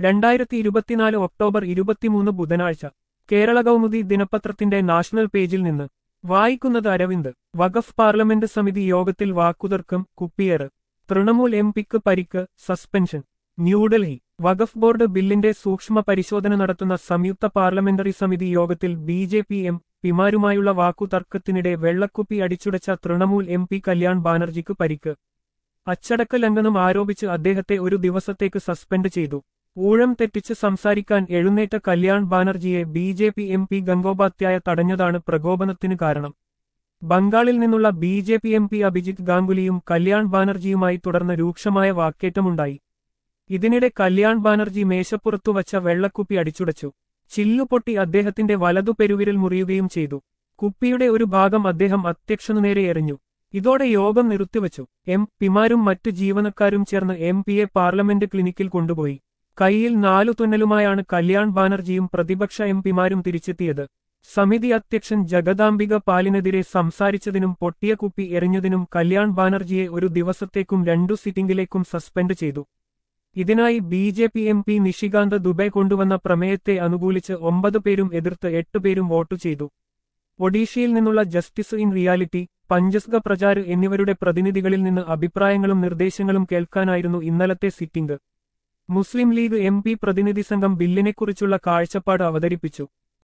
രണ്ടായിരത്തി ഇരുപത്തിനാല് ഒക്ടോബർ ഇരുപത്തിമൂന്ന് ബുധനാഴ്ച കേരള കൗമുദി ദിനപത്രത്തിന്റെ നാഷണൽ പേജിൽ നിന്ന് വായിക്കുന്നത് അരവിന്ദ് വഖഫ് പാർലമെന്റ് സമിതി യോഗത്തിൽ വാക്കുതർക്കം കുപ്പിയേറ് തൃണമൂൽ എം പിക്ക് പരിക്ക് സസ്പെൻഷൻ ന്യൂഡൽഹി വഖഫ് ബോർഡ് ബില്ലിന്റെ സൂക്ഷ്മ പരിശോധന നടത്തുന്ന സംയുക്ത പാർലമെന്ററി സമിതി യോഗത്തിൽ ബി ജെ പി എം പിമാരുമായുള്ള വാക്കുതർക്കത്തിനിടെ വെള്ളക്കുപ്പി അടിച്ചുടച്ച തൃണമൂൽ എം പി കല്യാൺ ബാനർജിക്ക് പരിക്ക് അച്ചടക്ക ലംഘനം ആരോപിച്ച് അദ്ദേഹത്തെ ഒരു ദിവസത്തേക്ക് സസ്പെൻഡ് ചെയ്തു ഊഴം തെറ്റിച്ച് സംസാരിക്കാൻ എഴുന്നേറ്റ കല്യാൺ ബാനർജിയെ B J P M P Gangopadhyay തടഞ്ഞതാണ് പ്രകോപനത്തിന് കാരണം ബംഗാളിൽ നിന്നുള്ള B J P M P Abhijit ഗാംഗുലിയും കല്യാൺ ബാനർജിയുമായി തുടർന്ന് രൂക്ഷമായ വാക്കേറ്റമുണ്ടായി ഇതിനിടെ കല്യാൺ ബാനർജി മേശപ്പുറത്തു വച്ച വെള്ളക്കുപ്പി അടിച്ചുടച്ചു ചില്ലുപൊട്ടി അദ്ദേഹത്തിന്റെ വലതു പെരുവിരൽ മുറിയുകയും ചെയ്തു കുപ്പിയുടെ ഒരു ഭാഗം അദ്ദേഹം അധ്യക്ഷനു നേരെ എറിഞ്ഞു ഇതോടെ യോഗം നിർത്തിവച്ചു എം പിമാരും മറ്റു ജീവനക്കാരും ചേർന്ന് എം പിയെ പാർലമെന്റ് ക്ലിനിക്കിൽ കൊണ്ടുപോയി കൈയിൽ നാലു തുന്നലുമായാണ് കല്യാൺ ബാനർജിയും പ്രതിപക്ഷ എം പിമാരും തിരിച്ചെത്തിയത് സമിതി അധ്യക്ഷൻ ജഗദാംബിക പാലിനെതിരെ സംസാരിച്ചതിനും പൊട്ടിയ കുപ്പി എറിഞ്ഞതിനും കല്യാൺ ബാനർജിയെ ഒരു ദിവസത്തേക്കും രണ്ടു സിറ്റിംഗിലേക്കും സസ്പെൻഡ് ചെയ്തു ഇതിനായി B J P M P Nishikant Dubey കൊണ്ടുവന്ന പ്രമേയത്തെ അനുകൂലിച്ച് ഒമ്പത് പേരും എതിർത്ത് എട്ട് പേരും വോട്ടു ചെയ്തു ഒഡീഷയിൽ നിന്നുള്ള ജസ്റ്റിസ് ഇൻ റിയാലിറ്റി പഞ്ചസ്ഗ പ്രചാര് എന്നിവരുടെ പ്രതിനിധികളിൽ നിന്ന് അഭിപ്രായങ്ങളും നിർദ്ദേശങ്ങളും കേൾക്കാനായിരുന്നു ഇന്നലത്തെ sitting Muslim League M P പ്രതിനിധി സംഘം ബില്ലിനെക്കുറിച്ചുള്ള കാഴ്ചപ്പാട് അവതരിപ്പിച്ചു